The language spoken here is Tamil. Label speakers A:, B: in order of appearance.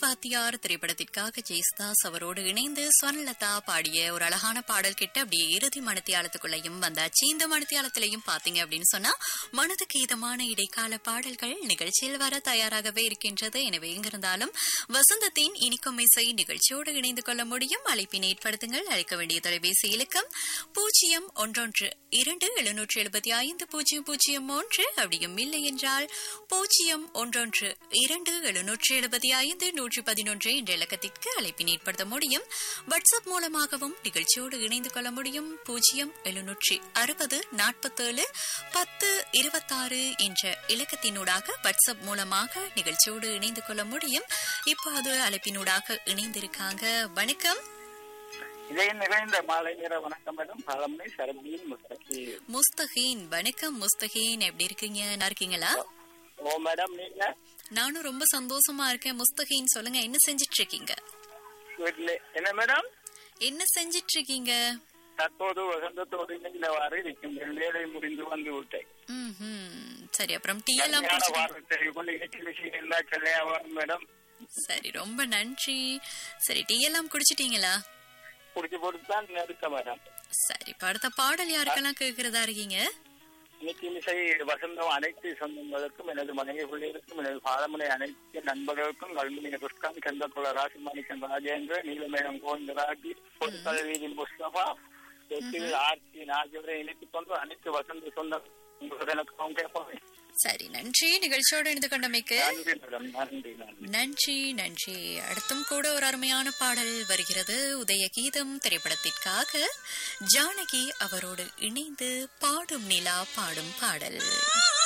A: வாத்தியார் திரைப்படத்திற்காக ஜெயஸ்தாஸ் அவரோடு இணைந்து ஸ்வர்ணலதா பாடிய ஒரு அழகான பாடல் கிட்ட அப்படியே இறுதி மனத்தியாலத்துக்குள்ளேயும் வந்தாச்சு இந்த மனத்தியாலத்திலையும் பாத்தீங்க அப்படின்னு சொன்னா மனதுக்கு இதமான இடைக்கால பாடல்கள் நிகழ்ச்சியில் வர தயாராகவே இருக்கின்றது எனவே எங்கிருந்தாலும் வசந்தத்தின் இனிக்கும் இசை நிகழ்ச்சியோடு இணைந்து கொள்ள முடியும் அழைப்பினை ஏற்படுத்துங்கள் அழைக்க வேண்டிய தொலைபேசி இலக்கம் பூஜ்ஜியம் ஒன்றொன்று இரண்டு எழுநூற்று எழுபத்தி ஐந்து பூஜ்ஜியம் பூஜ்ஜியம் ஒன்று அப்படியும் இல்லை என்றால் பூஜ்ஜியம் ஒன்றொன்று இரண்டு எழுநூற்று எழுபத்தி ஐந்து நூற்றி பதினொன்று என்ற இலக்கத்திற்கு அழைப்பினை ஏற்படுத்த முடியும் வாட்ஸ்அப் மூலமாகவும் நிகழ்ச்சியோடு இணைந்து கொள்ள முடியும் பூஜ்ஜியம் எழுநூற்றி அறுபது நாற்பத்தேழு பத்து இருபத்தாறு என்ற இலக்கத்தினூடாக வாட்ஸ்அப் மூலமாக நிகழ்ச்சியோடு இணைந்து கொள்ள முடியும் இப்போது அழைப்பினூடாக இணைந்திருக்காங்க வணக்கம்
B: இதய நிறைந்த மாலை நேர வணக்கம் மேடம் பழமை சரபியின் முஸ்தகி
A: முஸ்தகீன் வணக்கம் முஸ்தகீன் எப்படி இருக்கீங்க நல்லா இருக்கீங்களா
B: ஓ மேடம் நீங்க
A: நானும் ரொம்ப சந்தோஷமா இருக்கேன் முஸ்தகீன் சொல்லுங்க என்ன செஞ்சிட்டு இருக்கீங்க
B: வீட்டுல என்ன மேடம்
A: என்ன செஞ்சிட்டு இருக்கீங்க
B: தற்போது வசந்தத்தோடு இணைந்தவாறு இருக்கும் வேலை முடிந்து வந்து விட்டேன்
A: ம்ஹும். சரி அப்புறம் டீ எல்லாம்
B: கல்யாண
A: குடிச்சிட்டீங்க?
B: வாரத்தை கொண்டு இணைச்சி விஷயம் எல்லா கல்யாணம் மேடம்
A: சரி ரொம்ப நன்றி சரி டீ எல்லாம் குடிச்சிட்டீங்களா
B: குடிச்சு போட்டு தான் இருக்க மேடம்
A: சரி இப்ப அடுத்த பாடல் யாருக்கெல்லாம் கேக்குறதா இருக்கீங்க
B: இன்னைக்கு இசை வசந்தம் அனைத்து சொந்தங்களுக்கும் எனது மனைவி பிள்ளைகளுக்கும் எனது பாலமுனை அனைத்து நண்பர்களுக்கும் கல்முனை புஷ்கான் கந்தகுல ராசிமாணிக்கன் ராஜேந்திர நீலமேகம் கோவிந்தராஜி பொருட்கள் வீதி முஸ்தபா தெற்கில் ஆர்த்தி ஆகியோரை இணைத்துக் கொண்டு அனைத்து வசந்த சொந்தம் எனக்கும் கேட்போம்
A: சரி நன்றி நிகழ்ச்சியோடு இணைந்து கொண்டமைக்கு
B: நன்றி மேடம் நன்றி நன்றி
A: நன்றி நன்றி அடுத்தும் கூட ஒரு அருமையான பாடல் வருகிறது உதய கீதம் திரைப்படத்திற்காக ஜானகி அவரோடு இணைந்து பாடும் நிலா பாடும் பாடல்